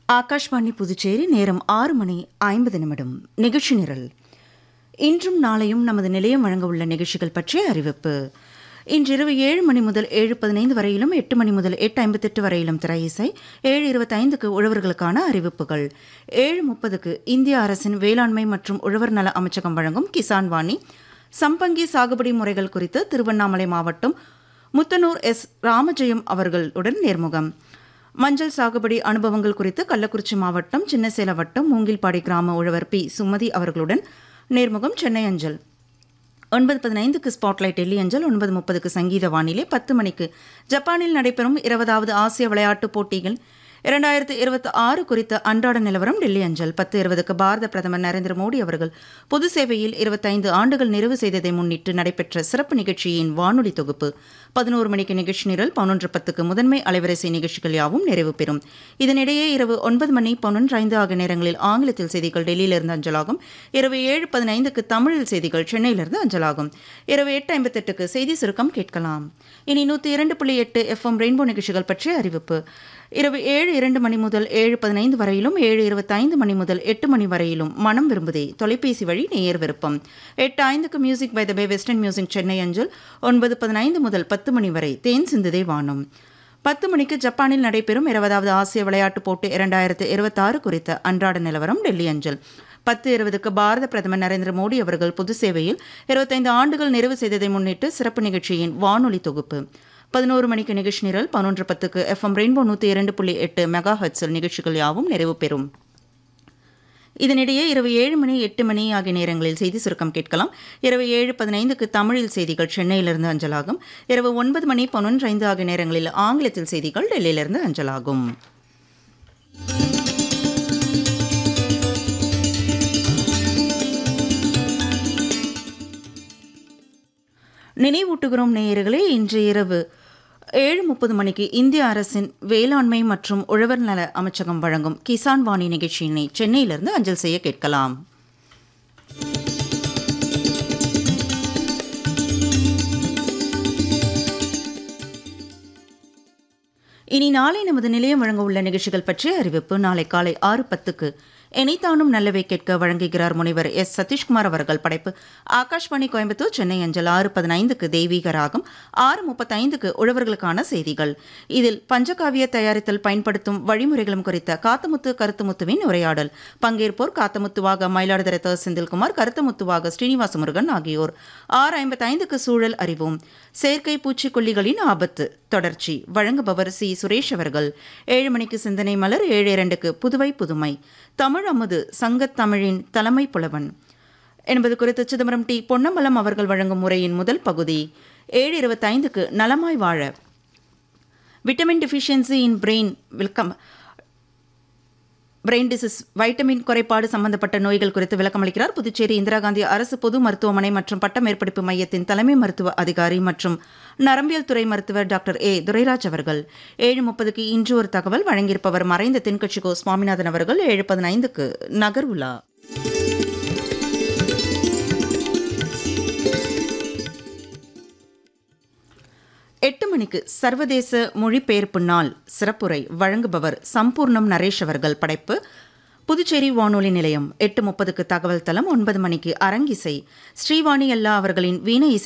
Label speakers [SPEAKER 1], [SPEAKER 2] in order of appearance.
[SPEAKER 1] ஆகாஷ்வாணி புதுச்சேரி நேரம் ஆறு மணி ஐம்பது நிமிடம் நிகழ்ச்சி நிரல் இன்றும் நாளையும் நமது நிலையம் வழங்க உள்ள நிகழ்ச்சிகள் பற்றிய அறிவிப்பு இன்றிரவு ஏழு மணி முதல் ஏழு பதினைந்து வரையிலும் எட்டு மணி முதல் எட்டு ஐம்பத்தெட்டு வரையிலும் திரை இசை ஏழு இருபத்தைந்துக்கு உழவர்களுக்கான அறிவிப்புகள் ஏழு முப்பதுக்கு இந்திய அரசின் வேளாண்மை மற்றும் உழவர் நல அமைச்சகம் வழங்கும் கிசான் வாணி சம்பங்கி சாகுபடி முறைகள் குறித்து திருவண்ணாமலை மாவட்டம் முத்தனூர் எஸ் ராமஜெயம் அவர்களுடன் நேர்முகம் மஞ்சள் சாகுபடி அனுபவங்கள் குறித்து கள்ளக்குறிச்சி மாவட்டம் சின்னசேல வட்டம் மூங்கில்பாடி கிராம உழவர் பி சுமதி அவர்களுடன் நேர்முகம் சென்னை அஞ்சல் ஒன்பது பதினைந்துக்கு ஸ்பாட்லைட் டெல்லி அஞ்சல் ஒன்பது முப்பதுக்கு சங்கீத வானிலை பத்து மணிக்கு ஜப்பானில் நடைபெறும் இருபதாவது ஆசிய விளையாட்டுப் போட்டிகள் இரண்டாயிரத்து இருபத்தி ஆறு குறித்த அன்றாட நிலவரம் டெல்லி அஞ்சல் பத்து இருபதுக்கு பாரத பிரதமர் நரேந்திர மோடி அவர்கள் பொது சேவையில் இருபத்தைந்து ஆண்டுகள் நிறைவு செய்ததை முன்னிட்டு நடைபெற்ற சிறப்பு நிகழ்ச்சியின் வானொலி தொகுப்பு பதினோரு மணிக்கு நிகழ்ச்சி நிரல் பதினொன்று பத்துக்கு முதன்மை அலைவரிசை நிகழ்ச்சிகள் யாவும் நிறைவு பெறும் இதனிடையே இரவு ஒன்பது மணி பதினொன்று ஐந்து ஆகிய நேரங்களில் ஆங்கிலத்தில் செய்திகள் டெல்லியிலிருந்து அஞ்சலாகும் இரவு ஏழு பதினைந்துக்கு தமிழில் செய்திகள் சென்னையிலிருந்து அஞ்சலாகும் இரவு எட்டு ஐம்பத்தெட்டுக்கு செய்தி சுருக்கம் கேட்கலாம் இனி நூற்றி இரண்டு புள்ளி எட்டு எஃப்எம் ரெயின்போ நிகழ்ச்சிகள் பற்றிய அறிவிப்பு இரவு ஏழு இரண்டு மணி முதல் ஏழு பதினைந்து வரையிலும் ஏழு இருபத்தைந்து மணி முதல் எட்டு மணி வரையிலும் மனம் விரும்புதே தொலைபேசி வழி நேயர் விருப்பம் எட்டு ஐந்துக்கு music by the bay western music Chennai அஞ்சல் ஒன்பது பதினைந்து முதல் பத்து மணி வரை தேன் சிந்துதே வானம் பத்து மணிக்கு ஜப்பானில் நடைபெறும் இருபதாவது ஆசிய விளையாட்டுப் போட்டி இரண்டாயிரத்து இருபத்தாறு குறித்த அன்றாட நிலவரம் டெல்லி அஞ்சல் பத்து இருபதுக்கு பாரத பிரதமர் நரேந்திர மோடி அவர்கள் பொது சேவையில் இருபத்தைந்து ஆண்டுகள் நிறைவு செய்ததை முன்னிட்டு சிறப்பு நிகழ்ச்சியின் வானொலி தொகுப்பு பதினோரு மணிக்கு நிகழ்ச்சி நிரல் பதினொன்று பத்துக்கு எஃப்எம் ரெயின்போ நூற்றி இரண்டு புள்ளி எட்டு மெகா ஹெட்ஸில் நிகழ்ச்சிகள் யாவும் நிறைவு பெறும் இதனிடையே இரவு ஏழு மணி எட்டு மணி ஆகிய நேரங்களில் செய்தி சுருக்கம் கேட்கலாம் இரவு ஏழு பதினைந்துக்கு தமிழில் செய்திகள் சென்னையிலிருந்து அஞ்சலாகும் இரவு ஒன்பது மணி பதினொன்று ஐந்து ஆகிய நேரங்களில் ஆங்கிலத்தில் செய்திகள் டெல்லியிலிருந்து அஞ்சலாகும் நினைவூட்டுகிறோம் நேயர்களே இன்று இரவு ஏழு முப்பது மணிக்கு இந்திய அரசின் வேளாண்மை மற்றும் உழவர் நல அமைச்சகம் வழங்கும் கிசான் வாணி நிகழ்ச்சியினை சென்னையிலிருந்து அஞ்சல் செய்ய கேட்கலாம் இனி நாளை நமது நிலையம் வழங்க உள்ள நிகழ்ச்சிகள் பற்றிய அறிவிப்பு நாளை காலை ஆறு பத்துக்கு எனைத்தானும் நல்லவை கேட்க வழங்குகிறார் முனைவர் எஸ் சதீஷ்குமார் அவர்கள் படைப்பு ஆகாஷ்வாணி கோயம்புத்தூர் சென்னை அஞ்சல் ஆறு பதினைந்துக்கு தெய்வீக ராகம் ஆறு முப்பத்தைந்துக்கு உழவர்களுக்கான செய்திகள் இதில் பஞ்சகாவிய தயாரித்தல் பயன்படுத்தும் வழிமுறைகளும் குறித்த காத்தமுத்து கருத்துமுத்துவின் உரையாடல் பங்கேற்போர் காத்தமுத்துவாக மயிலாடுதுறை த செந்தில்குமார் கருத்தமுத்துவாக ஸ்ரீனிவாச முருகன் ஆகியோர் ஆறு ஐம்பத்தைந்துக்கு சூழல் அறிவோம் செயற்கை பூச்சிக்கொல்லிகளின் ஆபத்து தொடர்ச்சி வழங்குபவர் சி சுரேஷ் அவர்கள் ஏழு மணிக்கு சிந்தனை மலர் ஏழு இரண்டுக்கு புதுவை புதுமை தமிழ் அமுது சங்கத் தமிழின் தலைமை புலவன் என்பது குறித்து சிதம்பரம் டி பொன்னம்பலம் அவர்கள் வழங்கும் முறையின் முதல் பகுதி ஏழு இருபத்தைந்துக்கு நலமாய் வாழ vitamin deficiency in brain welcome brain disease vitamin குறைபாடு சம்பந்தப்பட்ட நோய்கள் குறித்து விளக்கமளிக்கிறார் புதுச்சேரி இந்திரா காந்தி அரசு பொது மருத்துவமனை மற்றும் பட்ட மேற்படிப்பு மையத்தின் தலைமை மருத்துவ அதிகாரி மற்றும் நரம்பியல் துறை மருத்துவர் டாக்டர் ஏ துரைராஜ் அவர்கள் ஏழு முப்பதுக்கு இன்று ஒரு தகவல் வழங்கியிருப்பவர் மறைந்த தென்கட்சி கோ சுவாமிநாதன் அவர்கள் ஏழு பதினைந்துக்கு நகர் உலா எட்டு மணிக்கு சர்வதேச மொழிபெயர்ப்பு நாள் சிறப்புரை வழங்குபவர் சம்பூர்ணம் நரேஷ் அவர்கள் படைப்பு புதுச்சேரி வானொலி நிலையம் எட்டு முப்பதுக்கு தகவல் தளம் ஒன்பது மணிக்கு அரங்கிசை ஸ்ரீவாணி அல்லா அவர்களின் வீண இசை